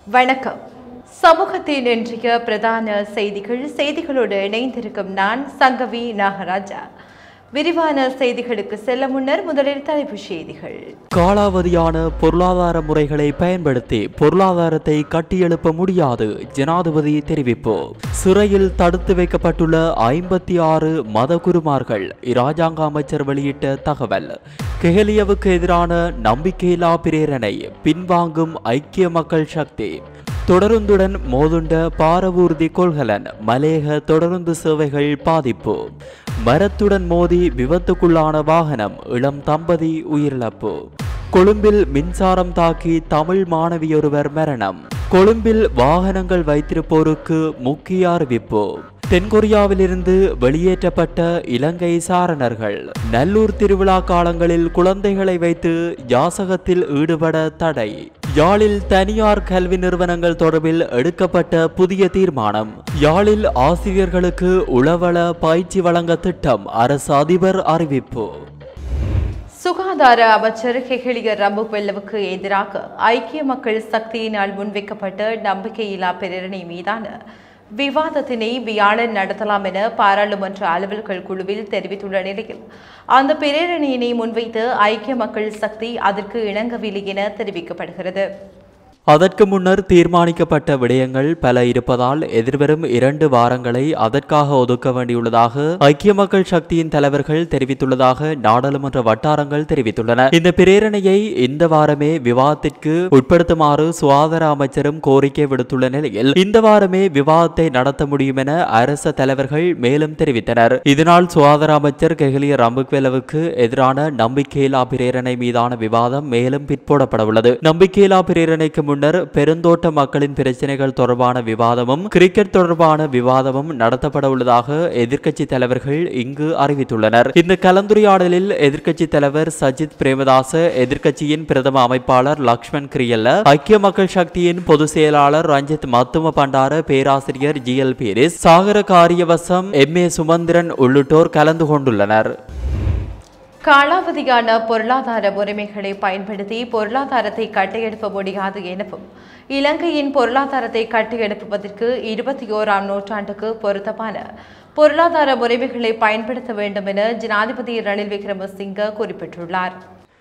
வணக்கம் சமூகத்தின் இன்றைய பிரதான செய்திகள் செய்திகளோடு இணைந்திருக்கும் நான் சங்கவி நாகராஜா விரிவான செய்திகளுக்கு செல்ல முன்னர் முதலில் தலைப்புச் செய்திகள் காலாவதியான பொருளாதார முறைகளை பயன்படுத்தி பொருளாதாரத்தை கட்டியெழுப்ப முடியாது ஜனாதிபதி தெரிவிப்பு சிறையில் தடுத்து வைக்கப்பட்டுள்ள ஐம்பத்தி ஆறு மதகுருமார்கள் இராஜாங்க அமைச்சர் வெளியிட்ட தகவல் கெஹலியவுக்கு எதிரான நம்பிக்கையில்லா பிரேரணை பின்வாங்கும் ஐக்கிய மக்கள் சக்தி தொடருந்துடன் மோதுண்ட பாரவூர்தி கொள்கலன் மலேக தொடருந்து சேவைகள் பாதிப்பு மரத்துடன் மோதி விபத்துக்குள்ளான வாகனம் இளம் தம்பதி உயிரிழப்பு கொழும்பில் மின்சாரம் தாக்கி தமிழ் மாணவியொருவர் மரணம் கொழும்பில் வாகனங்கள் வைத்திருப்போருக்கு முக்கிய அறிவிப்பு தென்கொரியாவிலிருந்து வெளியேற்றப்பட்ட இலங்கை சாரணர்கள் நல்லூர் திருவிழா காலங்களில் குழந்தைகளை வைத்து யாசகத்தில் ஈடுபட தடை யாழில் தனியார் கல்வி நிறுவனங்கள் தொடர்பில் எடுக்கப்பட்ட புதிய தீர்மானம் யாழில் ஆசிரியர்களுக்கு உளவள பயிற்சி வழங்க திட்டம் அரசு அதிபர் அறிவிப்பு சுகாதார அமைச்சர் ஹெகிலிய ரம்புவெல்லவுக்கு எதிராக ஐக்கிய மக்கள் சக்தியினால் முன்வைக்கப்பட்ட நம்பிக்கையில்லா பிரேரணை மீதான விவாதத்தினை வியாழன் நடத்தலாம் என பாராளுமன்ற அலுவல்கள் குழுவில் தெரிவித்துள்ள நிலையில் அந்த பிரேரணையினை முன்வைத்து ஐக்கிய மக்கள் சக்தி அதற்கு இணங்கவில்லை என தெரிவிக்கப்படுகிறது அதற்கு முன்னர் தீர்மானிக்கப்பட்ட விடயங்கள் பல இருப்பதால் எதிர்வரும் இரண்டு வாரங்களை அதற்காக ஒதுக்க வேண்டியுள்ளதாக ஐக்கிய மக்கள் சக்தியின் தலைவர்கள் தெரிவித்துள்ளதாக நாடாளுமன்ற வட்டாரங்கள் தெரிவித்துள்ளன இந்த பிரேரணையை இந்த வாரமே விவாதத்திற்கு உட்படுத்துமாறு சுகாதார அமைச்சரும் கோரிக்கை விடுத்துள்ள நிலையில் இந்த வாரமே விவாதத்தை நடத்த முடியும் என அரச தலைவர்கள் மேலும் தெரிவித்தனர் இதனால் சுகாதார அமைச்சர் கெஹலிய ரம்புக்வெலவுக்கு எதிரான நம்பிக்கையில்லா பிரேரணை மீதான விவாதம் மேலும் பிற்போடப்பட உள்ளது நம்பிக்கையில்லா பிரேரணைக்கு முன்னர் பெருந்தோட்ட மக்களின் பிரச்சனைகள் தொடர்பான விவாதமும் கிரிக்கெட் தொடர்பான விவாதமும் நடத்தப்பட உள்ளதாக எதிர்க்கட்சி தலைவர்கள் இங்கு அறிவித்துள்ளனர் இந்த கலந்துரையாடலில் எதிர்க்கட்சி தலைவர் சஜித் பிரேமதாச எதிர்க்கட்சியின் பிரதம அமைப்பாளர் லக்ஷ்மண் கிரியல்ல ஐக்கிய மக்கள் சக்தியின் பொதுச் செயலாளர் ரஞ்சித் மத்தும பண்டார பேராசிரியர் G L Peiris Sagara Kariyawasam M A Sumanthiran உள்ளிட்டோர் கலந்து கொண்டுள்ளனர் காலாவதியான பொருளாதார முறைமைகளை பயன்படுத்தி பொருளாதாரத்தை கட்டியெழுப்ப முடியாது எனவும் இலங்கையின் பொருளாதாரத்தை கட்டியெழுப்புவதற்கு இருபத்தி ஓராம் நூற்றாண்டுக்கு பொருத்தமான பொருளாதார முறைமைகளை பயன்படுத்த வேண்டும் என ஜனாதிபதி ரணில் விக்ரமசிங்க குறிப்பிட்டுள்ளார்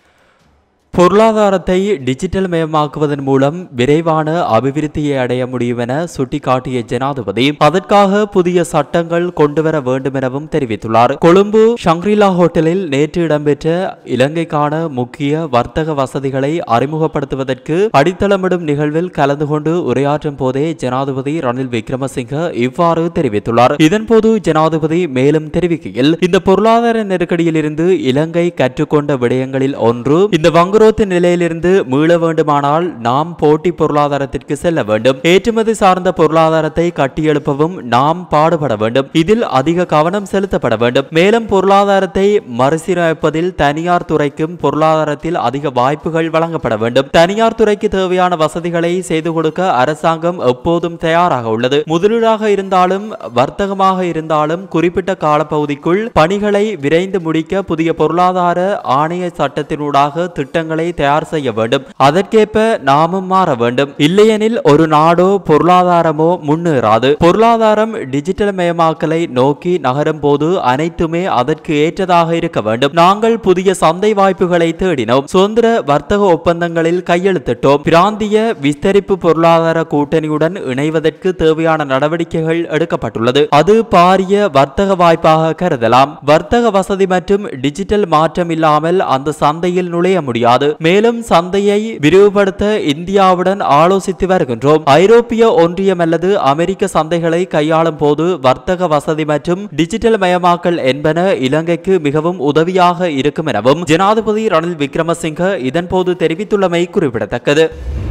பொருளாதாரத்தை டிஜிட்டல் மயமாக்குவதன் மூலம் விரைவான அபிவிருத்தியை அடைய முடியும் என சுட்டிக்காட்டிய ஜனாதிபதி அதற்காக புதிய சட்டங்கள் கொண்டுவர வேண்டும் எனவும் தெரிவித்துள்ளார் கொழும்பு ஷங்க்ரிலா ஹோட்டலில் நேற்று இடம்பெற்ற இலங்கைக்கான முக்கிய வர்த்தக வசதிகளை அறிமுகப்படுத்துவதற்கு அடித்தளமிடும் நிகழ்வில் கலந்து கொண்டு உரையாற்றும் போதே ஜனாதிபதி ரணில் விக்ரமசிங்க இவ்வாறு தெரிவித்துள்ளார் இதன்போது ஜனாதிபதி மேலும் தெரிவிக்கையில் இந்த பொருளாதார நெருக்கடியிலிருந்து இலங்கை கற்றுக்கொண்ட விடயங்களில் ஒன்று இந்த வங்குரோத்து நிலையிலிருந்து மீள வேண்டுமானால் நாம் போட்டி பொருளாதாரத்திற்கு செல்ல வேண்டும் ஏற்றுமதி சார்ந்த பொருளாதாரத்தை கட்டியெழுப்பவும் நாம் பாடுபட வேண்டும் இதில் அதிக கவனம் செலுத்தப்பட வேண்டும் மேலும் பொருளாதாரத்தை மறுசீரமைப்பதில் தனியார் துறைக்கும் பொருளாதாரத்தில் அதிக வாய்ப்புகள் வழங்கப்பட வேண்டும் தனியார் துறைக்கு தேவையான வசதிகளை செய்து கொடுக்க அரசாங்கம் எப்போதும் தயாராக உள்ளது முதலீடாக இருந்தாலும் வர்த்தகமாக இருந்தாலும் குறிப்பிட்ட காலப்பகுதிக்குள் பணிகளை விரைந்து முடிக்க புதிய பொருளாதார ஆணைய சட்டத்தினூடாக திட்டங்களை தயார் செய்ய வேண்டும் அதற்கேற்ப நாமும் மாற வேண்டும் இல்லையெனில் ஒரு நாடோ பொருளாதாரமோ முன்னேறாது பொருளாதாரம் டிஜிட்டல் மயமாக்கலை நோக்கி நகரும் போது அனைத்துமே அதற்கு ஏற்றதாக இருக்க வேண்டும் நாங்கள் புதிய சந்தை வாய்ப்புகளை தேடினோம் சுதந்திர வர்த்தக ஒப்பந்தங்களில் கையெழுத்திட்டோம் பிராந்திய விஸ்தரிப்பு பொருளாதார கூட்டணியுடன் இணைவதற்கு தேவையான நடவடிக்கைகள் எடுக்கப்பட்டுள்ளது அது பாரிய வர்த்தக வாய்ப்பாக கருதலாம் வர்த்தக வசதி மற்றும் டிஜிட்டல் மாற்றம் இல்லாமல் அந்த சந்தையில் நுழைய முடியாது மேலும் சந்தையை விரிவுபடுத்த இந்தியாவுடன் ஆலோசித்து வருகின்றோம் ஐரோப்பிய ஒன்றியம் அல்லது அமெரிக்க சந்தைகளை கையாளும் போது வர்த்தக வசதி மற்றும் டிஜிட்டல் மயமாக்கல் என்பன இலங்கைக்கு மிகவும் உதவியாக இருக்கும் எனவும் ஜனாதிபதி ரணில் விக்ரமசிங்க இதன்போது தெரிவித்துள்ளமை குறிப்பிடத்தக்கது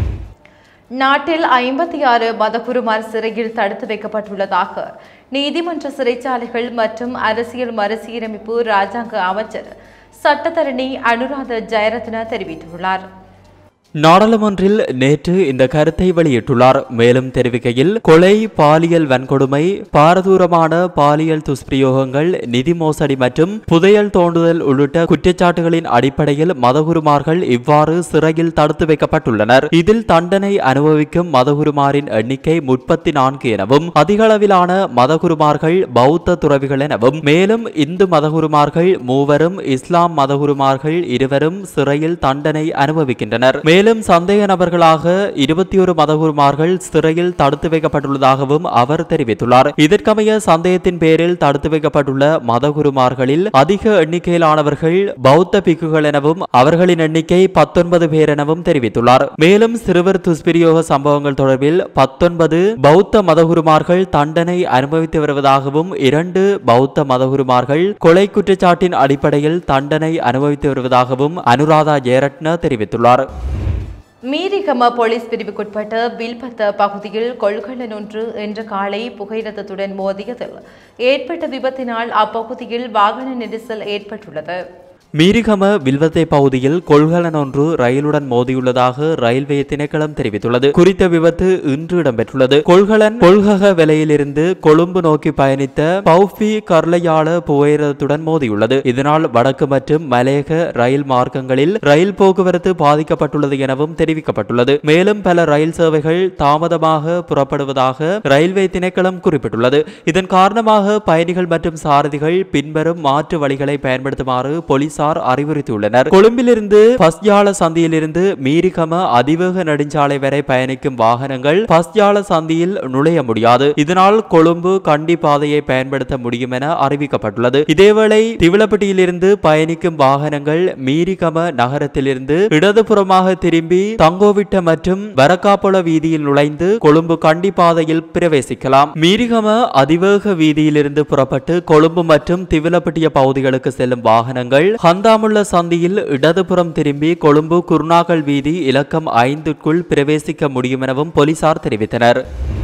நாட்டில் ஐம்பத்தி ஆறு மதகுருமார் சிறையில் தடுத்து வைக்கப்பட்டுள்ளதாக நீதிமன்ற சிறைச்சாலைகள் மற்றும் அரசியல் மறுசீரமைப்பு ராஜாங்க அமைச்சர் சட்டத்தரணி அனுராத ஜெயரத்ன தெரிவித்துள்ளார் நாடாளுமன்றில் நேற்று இந்த கருத்தை வெளியிட்டுள்ளார் மேலும் தெரிவிக்கையில் கொலை பாலியல் வன்கொடுமை பாரதூரமான பாலியல் துஷ்பிரயோகங்கள் நிதி மோசடி மற்றும் புதையல் தோண்டுதல் உள்ளிட்ட குற்றச்சாட்டுகளின் அடிப்படையில் மதகுருமார்கள் இவ்வாறு சிறையில் தடுத்து வைக்கப்பட்டுள்ளனர் இதில் தண்டனை அனுபவிக்கும் மதகுருமாரின் எண்ணிக்கை முப்பத்தி நான்கு எனவும் அதிக அளவிலான மதகுருமார்கள் பௌத்த துறவிகள் எனவும் மேலும் இந்து மதகுருமார்கள் மூவரும் இஸ்லாம் மதகுருமார்கள் இருவரும் சிறையில் தண்டனை அனுபவிக்கின்றனர் மேலும் சந்தேக நபர்களாக இருபத்தி ஒரு மதகுருமார்கள் சிறையில் தடுத்து வைக்கப்பட்டுள்ளதாகவும் அவர் தெரிவித்துள்ளார் இதற்கமைய சந்தேகத்தின் பேரில் தடுத்து வைக்கப்பட்டுள்ள மதகுருமார்களில் அதிக எண்ணிக்கையிலானவர்கள் பௌத்த பிக்குகள் எனவும் அவர்களின் எண்ணிக்கை பத்தொன்பது பேர் எனவும் தெரிவித்துள்ளார் மேலும் சிறுவர் துஷ்பிரயோக சம்பவங்கள் தொடர்பில் பத்தொன்பது பௌத்த மதகுருமார்கள் தண்டனை அனுபவித்து வருவதாகவும் இரண்டு பௌத்த மதகுருமார்கள் கொலை குற்றச்சாட்டின் அடிப்படையில் தண்டனை அனுபவித்து வருவதாகவும் அனுராதா ஜெயரட்ன தெரிவித்துள்ளார் மீரிகம போலீஸ் பிரிவுக்குட்பட்ட வில்பத்த பகுதியில் கொள்கலன் ஒன்று இன்று காலை புகையிரதத்துடன் மோதியதில் ஏற்பட்ட விபத்தினால் அப்பகுதியில் வாகன நெரிசல் ஏற்பட்டுள்ளது மீரிகம வில்வத்தை பகுதியில் கொள்கலன் ஒன்று ரயிலுடன் மோதியுள்ளதாக ரயில்வே திணைக்களம் தெரிவித்துள்ளது குறித்த விபத்து இன்று இடம்பெற்றுள்ளது கொள்கலன் கொள்கக விலையிலிருந்து கொழும்பு நோக்கி பயணித்த பௌஃபி கர்லையாள புகையிரத்துடன் மோதியுள்ளது இதனால் வடக்கு மற்றும் மலையக ரயில் மார்க்கங்களில் ரயில் போக்குவரத்து பாதிக்கப்பட்டுள்ளது எனவும் தெரிவிக்கப்பட்டுள்ளது மேலும் பல ரயில் சேவைகள் தாமதமாக புறப்படுவதாக ரயில்வே திணைக்களம் குறிப்பிட்டுள்ளது இதன் காரணமாக பயணிகள் மற்றும் சாரதிகள் பின்வரும் மாற்று வழிகளை பயன்படுத்துமாறு போலீசார் அறிவுறுத்தியுள்ளனர் கொழும்பிலிருந்து பஸ்யால சந்தியிலிருந்து மீரிகம அதிவேக நெடுஞ்சாலை வரை பயணிக்கும் வாகனங்கள் பஸ்யால சந்தியில் நுழைய முடியாது இதனால் கொழும்பு கண்டி பாதையை பயன்படுத்த முடியும் என அறிவிக்கப்பட்டுள்ளது இதேவேளை திவிலப்பட்டியிலிருந்து பயணிக்கும் வாகனங்கள் மீரிகம நகரத்திலிருந்து இடதுபுறமாக திரும்பி தங்கோவிட்ட மற்றும் வரக்காப்புல வீதியில் நுழைந்து கொழும்பு கண்டி பாதையில் பிரவேசிக்கலாம் மீரிகம அதிவேக வீதியிலிருந்து புறப்பட்டு கொழும்பு மற்றும் திவிலப்பட்டிய பகுதிகளுக்கு செல்லும் வாகனங்கள் ஹந்தாமுள்ள சந்தியில் இடதுபுறம் திரும்பி கொழும்பு குருநாகல் வீதி இலக்கம் ஐந்துக்குள் பிரவேசிக்க முடியும் எனவும் போலீசார் தெரிவித்தனர்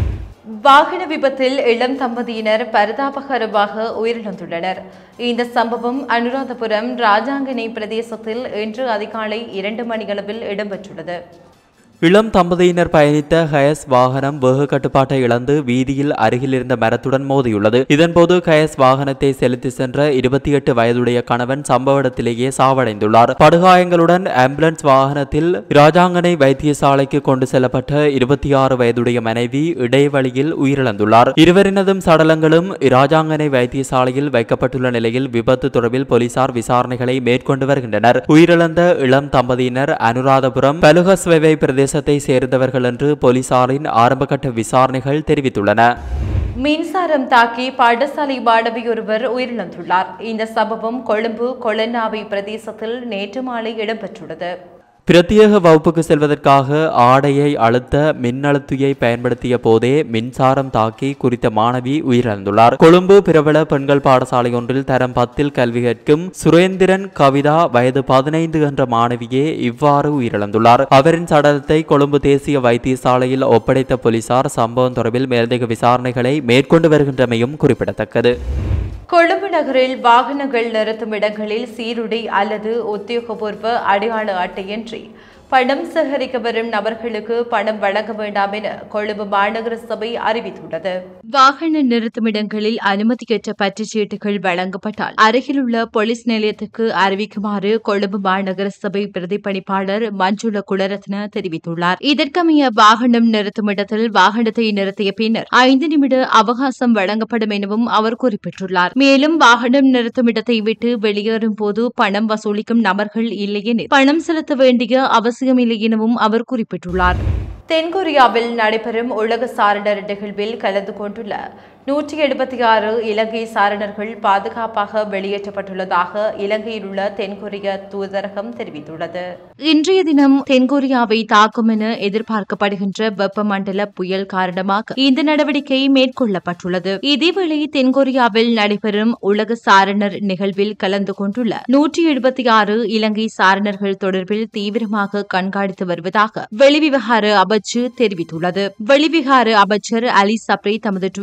வாகன விபத்தில் இளம் தம்பதியினர் பரிதாபகரமாக உயிரிழந்துள்ளனர் இந்த சம்பவம் அனுராதபுரம் ராஜாங்கனை பிரதேசத்தில் இன்று அதிகாலை இரண்டு மணியளவில் இடம்பெற்றுள்ளது இளம் தம்பதியினர் பயணித்த ஹயஸ் வாகனம் வேக கட்டுப்பாட்டை இழந்து வீதியில் அருகில் இருந்த மரத்துடன் மோதியுள்ளது இதன்போது ஹயஸ் வாகனத்தை செலுத்தி சென்ற இருபத்தி எட்டு வயதுடைய கணவன் சம்பவ இடத்திலேயே சாவடைந்துள்ளார் படுகாயங்களுடன் ஆம்புலன்ஸ் வாகனத்தில் ராஜாங்கனை வைத்தியசாலைக்கு கொண்டு செல்லப்பட்ட இருபத்தி ஆறு வயதுடைய மனைவி இடைவழியில் உயிரிழந்துள்ளார் இருவரினதும் சடலங்களும் ராஜாங்கனை வைத்தியசாலையில் வைக்கப்பட்டுள்ள நிலையில் விபத்து தொடர்பில் போலீசார் விசாரணைகளை மேற்கொண்டு வருகின்றனர் உயிரிழந்த இளம் தம்பதியினர் அனுராதபுரம் பலுகஸ்வை பிரதேசத்தை சேர்ந்தவர்கள் என்று போலீசாரின் ஆரம்பகட்ட விசாரணைகள் தெரிவித்துள்ளன மின்சாரம் தாக்கி பாடசாலை மாணவி ஒருவர் உயிரிழந்துள்ளார் இந்த சம்பவம் கொழும்பு கொளன்னாவை பிரதேசத்தில் நேற்று மாலை இடம்பெற்றுள்ளது பிரத்யேக வகுப்புக்கு செல்வதற்காக ஆடையை அழுத்த மின்னழுத்தியை பயன்படுத்திய போதே மின்சாரம் தாக்கி குறித்த மாணவி உயிரிழந்துள்ளார் கொழும்பு பிரபல பெண்கள் பாடசாலை ஒன்றில் தரம் பத்தில் கல்வி கற்கும் சுரேந்திரன் கவிதா வயது பதினைந்து என்ற மாணவியே இவ்வாறு உயிரிழந்துள்ளார் அவரின் சடலத்தை கொழும்பு தேசிய வைத்தியசாலையில் ஒப்படைத்த போலீசார் சம்பவம் தொடர்பில் மேலதிக விசாரணைகளை மேற்கொண்டு வருகின்றமையும் குறிப்பிடத்தக்கது கொழும்பு நகரில் வாகனங்கள் நிறுத்தும் இடங்களில் சீருடை அல்லது உத்தியோகபூர்வ அடையாள அட்டையின்றி பணம் சேகரிக்க வரும் நபர்களுக்கு பணம் வழங்க வேண்டாம் என கொழும்பு மாநகர சபை அறிவித்துள்ளது வாகன நிறுத்துமிடங்களில் அனுமதியற்ற பற்றுச்சீட்டுகள் வழங்கப்பட்டால் அருகிலுள்ள போலீஸ் நிலையத்துக்கு அறிவிக்குமாறு கொழும்பு மாநகர சபை பிரதிப்பணிப்பாளர் மஞ்சுள குலரத்ன தெரிவித்துள்ளார் இதற்கமைய வாகனம் நிறுத்தும் இடத்தில் வாகனத்தை நிறுத்திய பின்னர் ஐந்து நிமிட அவகாசம் வழங்கப்படும் எனவும் அவர் குறிப்பிட்டுள்ளார் மேலும் வாகனம் நிறுத்தும் இடத்தை விட்டு வெளியேறும் போது பணம் வசூலிக்கும் நபர்கள் இல்லையெனில் பணம் செலுத்த வேண்டிய அவசியமில்லை எனவும் அவர் குறிப்பிட்டுள்ளார் தென்கொரியாவில் நடைபெறும் உலக சாரணர் நிகழ்வில் கலந்து கொண்டுள்ள நூற்றி எழுபத்தி ஆறு இலங்கை சாரணர்கள் பாதுகாப்பாக வெளியேற்றப்பட்டுள்ளதாக இலங்கையில் உள்ள தென்கொரிய தூதரகம் தெரிவித்துள்ளது இன்றைய தினம் தென்கொரியாவை தாக்கும் என எதிர்பார்க்கப்படுகின்ற வெப்பமண்டல புயல் காரணமாக இந்த நடவடிக்கை மேற்கொள்ளப்பட்டுள்ளது இதேவேளை தென்கொரியாவில் நடைபெறும் உலக சாரணர் நிகழ்வில் கலந்து கொண்டுள்ள நூற்றி எழுபத்தி ஆறு இலங்கை சாரணர்கள் தொடர்பில் தீவிரமாக கண்காணித்து வருவதாக வெளிவிவகார அமைச்சு தெரிவித்துள்ளது வெளிவிகார அமைச்சர் அலி சப்ரி தமது டுவிட்டர் தளத்தில்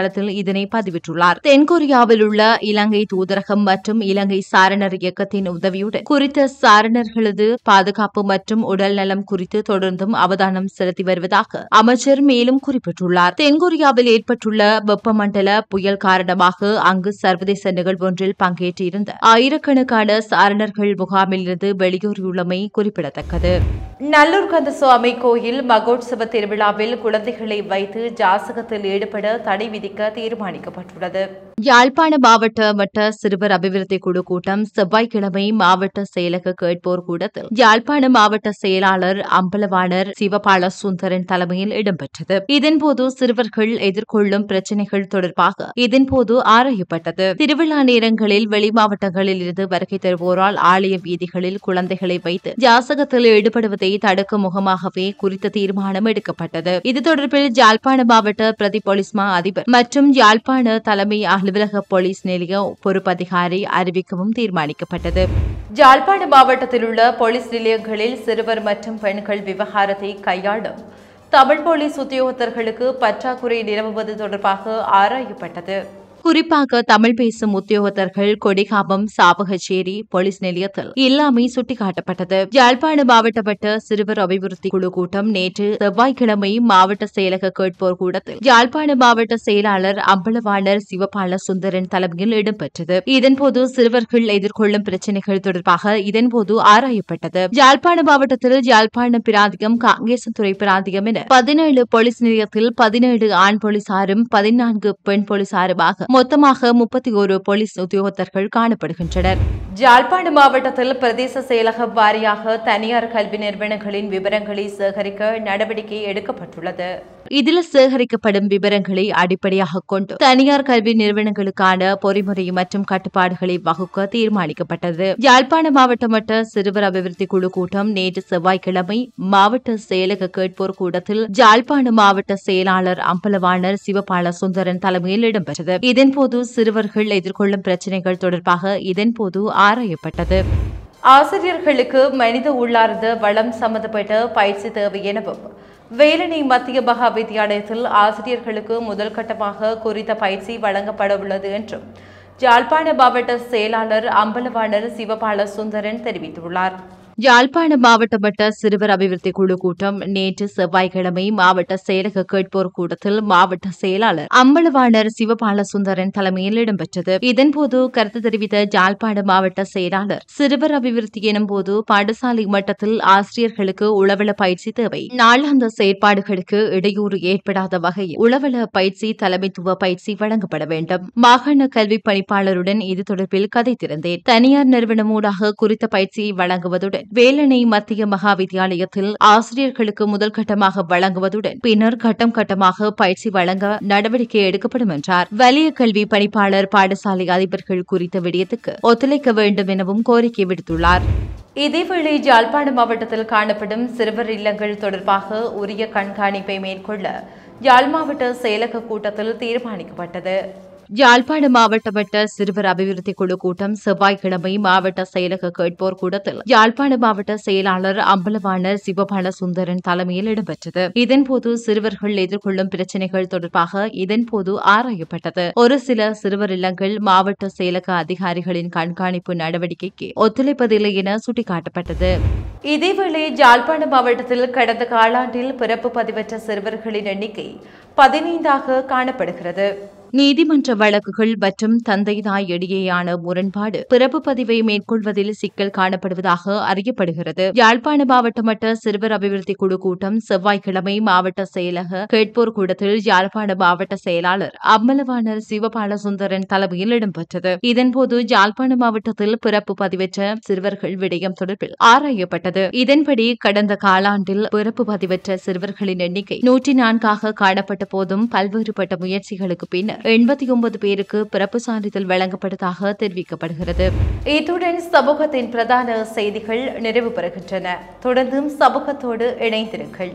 தளத்தில் இதனை பதிவிட்டுள்ளார் தென்கொரியாவில் உள்ள இலங்கை தூதரகம் மற்றும் இலங்கை சாரணர் இயக்கத்தின் உதவியுடன் குறித்த சாரணர்களது பாதுகாப்பு மற்றும் உடல் நலம் குறித்து தொடர்ந்தும் அவதானம் செலுத்தி வருவதாக அமைச்சர் மேலும் குறிப்பிட்டுள்ளார் தென்கொரியாவில் ஏற்பட்டுள்ள வெப்பமண்டல புயல் காரணமாக அங்கு சர்வதேச நிகழ்வொன்றில் பங்கேற்றிருந்த ஆயிரக்கணக்கான சாரணர்கள் முகாமிலிருந்து வெளியேறியுள்ளமை குறிப்பிடத்தக்கது நல்லூர் கந்தசுவாமி கோயில் மகோத்சவ திருவிழாவில் குழந்தைகளை வைத்து ஜாசகத்தில் ஈடுபட தடை விதிக்க தீர்மானிக்கப்பட்டுள்ளது யாழ்ப்பாண மாவட்ட மட்ட சிறுவர் அபிவிருத்தி குழு கூட்டம் செவ்வாய்க்கிழமை மாவட்ட செயலக கேட்போர் கூடத்தில் யாழ்ப்பாண மாவட்ட செயலாளர் அம்பலவாணர் சிவபால சுந்தரன் தலைமையில் இடம்பெற்றது இதன்போது சிறுவர்கள் எதிர்கொள்ளும் பிரச்சினைகள் தொடர்பாக இதன்போது ஆராயப்பட்டது திருவிழா நேரங்களில் வெளி மாவட்டங்களில் இருந்து வருகை தருவோரால் ஆலய வீதிகளில் குழந்தைகளை வைத்து ஜாசகத்தில் ஈடுபடுவதை தடுக்கும் முகமாகவே குறித்த தீர்மானம் எடுக்கப்பட்டது இது தொடர்பில் யாழ்ப்பாண மாவட்ட பிரதி போலீஸ் மா அதிபர் மற்றும் யாழ்ப்பாண தலைமை அலுவலக போலீஸ் நிலைய பொறுப்பதிகாரி அறிவிக்கவும் தீர்மானிக்கப்பட்டது யாழ்ப்பாண மாவட்டத்தில் உள்ள போலீஸ் நிலையங்களில் சிறுவர் மற்றும் பெண்கள் விவகாரத்தை கையாளும் தமிழ் போலீஸ் உத்தியோகத்தர்களுக்கு பற்றாக்குறை நிலவுவது தொடர்பாக ஆராயப்பட்டது குறிப்பாக தமிழ் பேசும் உத்தியோகத்தர்கள் கொடிகாமம் சாவகச்சேரி போலீஸ் நிலையத்தில் இல்லாமை சுட்டிக்காட்டப்பட்டது யாழ்ப்பாண மாவட்டப்பட்ட சிறுவர் அபிவிருத்தி குழு கூட்டம் நேற்று செவ்வாய்க்கிழமை மாவட்ட செயலக கேட்போர் கூடத்தில் யாழ்ப்பாண மாவட்ட செயலாளர் அம்பலவாணர் சிவபால சுந்தரன் தலைமையில் இடம்பெற்றது இதன்போது சிறுவர்கள் எதிர்கொள்ளும் பிரச்சினைகள் தொடர்பாக இதன்போது ஆராயப்பட்டது யாழ்ப்பாண மாவட்டத்தில் யாழ்ப்பாண பிராந்தியம் காங்கேசன்துறை பிராந்தியம் என பதினேழு போலீஸ் நிலையத்தில் பதினேழு ஆண் போலீசாரும் பதினான்கு பெண் போலீசாருமாக மொத்தமாக முப்பத்தி ஒரு போலீஸ் உத்தியோகத்தர்கள் காணப்படுகின்றனர் யாழ்ப்பாண மாவட்டத்தில் பிரதேச செயலகம் வாரியாக தனியார் கல்வி நிறுவனங்களின் விவரங்களை சேகரிக்க நடவடிக்கை எடுக்கப்பட்டுள்ளது இதில் சேகரிக்கப்படும் விவரங்களை அடிப்படையாக கொண்டு தனியார் கல்வி நிறுவனங்களுக்கான பொறிமுறை மற்றும் கட்டுப்பாடுகளை வகுக்க தீர்மானிக்கப்பட்டது யாழ்ப்பாண மாவட்ட மட்ட சிறுவர் அபிவிருத்தி குழு கூட்டம் நேற்று செவ்வாய்க்கிழமை மாவட்ட செயலக கேட்போர் கூடத்தில் யாழ்ப்பாண மாவட்ட செயலாளர் அம்பலவாணர் சிவபால சுந்தரன் தலைமையில் இடம்பெற்றது இதன்போது சிறுவர்கள் எதிர்கொள்ளும் பிரச்சினைகள் தொடர்பாக இதன்போது ஆராயப்பட்டது ஆசிரியர்களுக்கு மனித உள்ளார்ந்த வளம் சம்பந்தப்பட்ட பயிற்சி தேவை எனவும் வேலணை மத்திய மகா வித்தியாலயத்தில் ஆசிரியர்களுக்கு முதல் கட்டமாக குறித்த பயிற்சி வழங்கப்பட உள்ளது என்றும் யாழ்ப்பாண மாவட்ட செயலாளர் அம்பலவாணர் சிவபால சுந்தரன் தெரிவித்துள்ளார் யாழ்ப்பாண மாவட்ட மட்ட சிறுவர் அபிவிருத்தி குழு கூட்டம் நேற்று செவ்வாய்க்கிழமை மாவட்ட செயலக கேட்போர் கூட்டத்தில் மாவட்ட செயலாளர் அம்பலவாணர் சிவபால சுந்தரன் தலைமையில் இடம்பெற்றது இதன்போது கருத்து தெரிவித்த யாழ்ப்பாண மாவட்ட செயலாளர் சிறுவர் அபிவிருத்தி எனும்போது பாடசாலை மட்டத்தில் ஆசிரியர்களுக்கு உளவள பயிற்சி தேவை நாளாந்த செயற்பாடுகளுக்கு இடையூறு ஏற்படாத வகையில் உளவள பயிற்சி தலைமைத்துவ பயிற்சி வழங்கப்பட வேண்டும் மாகாண கல்வி பணிப்பாளருடன் இது தொடர்பில் கதைத்திருந்தேன் தனியார் நிறுவனம் ஊடாக குறித்த பயிற்சியை வழங்குவதுடன் வேலணை மத்திய மகா வித்தியாலயத்தில் ஆசிரியர்களுக்கு முதல் கட்டமாக வழங்குவதுடன் பின்னர் கட்டம் கட்டமாக பயிற்சி வழங்க நடவடிக்கை எடுக்கப்படும் என்றார் வலிய கல்வி பணிப்பாளர் பாடசாலை அதிபர்கள் குறித்த விடயத்துக்கு ஒத்துழைக்க வேண்டும் எனவும் கோரிக்கை விடுத்துள்ளார் இதேவேளை ஜாழ்ப்பாண மாவட்டத்தில் காணப்படும் சிறுவர் இல்லங்கள் தொடர்பாக உரிய கண்காணிப்பை மேற்கொள்ள யாழ் மாவட்ட செயலக கூட்டத்தில் தீர்மானிக்கப்பட்டது யாழ்ப்பாண மாவட்ட மட்ட சிறுவர் அபிவிருத்தி குழு கூட்டம் செவ்வாய்க்கிழமை மாவட்ட செயலக கேட்போர் கூட்டத்தில் யாழ்ப்பாண மாவட்ட செயலாளர் அம்பலவாணர் சிவபால சுந்தரன் தலைமையில் இடம்பெற்றது இதன்போது சிறுவர்கள் எதிர்கொள்ளும் பிரச்சினைகள் தொடர்பாக இதன்போது ஆராயப்பட்டது ஒரு சில சிறுவர் இல்லங்கள் மாவட்ட செயலக அதிகாரிகளின் கண்காணிப்பு நடவடிக்கைக்கு ஒத்துழைப்பதில்லை என சுட்டிக்காட்டப்பட்டது இதேவேளை யாழ்ப்பாண மாவட்டத்தில் கடந்த காலாண்டில் பிறப்பு பதிவற்ற சிறுவர்களின் எண்ணிக்கை பதினைந்தாக காணப்படுகிறது நீதிமன்ற வழக்குகள் மற்றும் தந்தை தாய் இடையேயான முரண்பாடு பிறப்பு பதிவை மேற்கொள்வதில் சிக்கல் காணப்படுவதாக அறியப்படுகிறது யாழ்ப்பாண மாவட்ட மட்ட சிறுவர் அபிவிருத்தி குழு கூட்டம் செவ்வாய்க்கிழமை மாவட்ட செயலக கேட்போர் கூடத்தில் யாழ்ப்பாண மாவட்ட செயலாளர் அம்மலவாணர் சிவபால சுந்தரன் தலைமையில் இடம்பெற்றது இதன்போது யாழ்ப்பாண மாவட்டத்தில் பிறப்பு பதிவற்ற சிறுவர்கள் விடயம் தொடர்பில் ஆராயப்பட்டது இதன்படி கடந்த காலாண்டில் பிறப்பு பதிவற்ற சிறுவர்களின் எண்ணிக்கை நூற்றி நான்காக காணப்பட்ட போதும் பல்வேறுபட்ட முயற்சிகளுக்கு பின்னர் எண்பத்தி ஒன்பது பேருக்கு பிறப்பு சான்றிதழ் வழங்கப்பட்டதாக தெரிவிக்கப்படுகிறது இத்துடன் சமூகத்தின் பிரதான செய்திகள் நிறைவு பெறுகின்றன தொடர்ந்தும் சமூகத்தோடு இணைந்திருங்கள்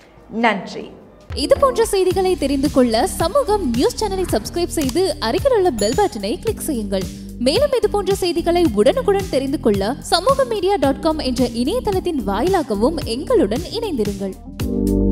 நன்றி இது போன்ற செய்திகளை தெரிந்து கொள்ள சமூகம் நியூஸ் சேனலை சப்ஸ்கிரைப் செய்து அருகில் உள்ள பெல் பட்டனை கிளிக் செய்யுங்கள் மேலும் இது போன்ற செய்திகளை உடனுக்குடன் தெரிந்து கொள்ள சமூக மீடியா டாட் காம் என்ற இணையதளத்தின் வாயிலாகவும் எங்களுடன் இணைந்திருங்கள்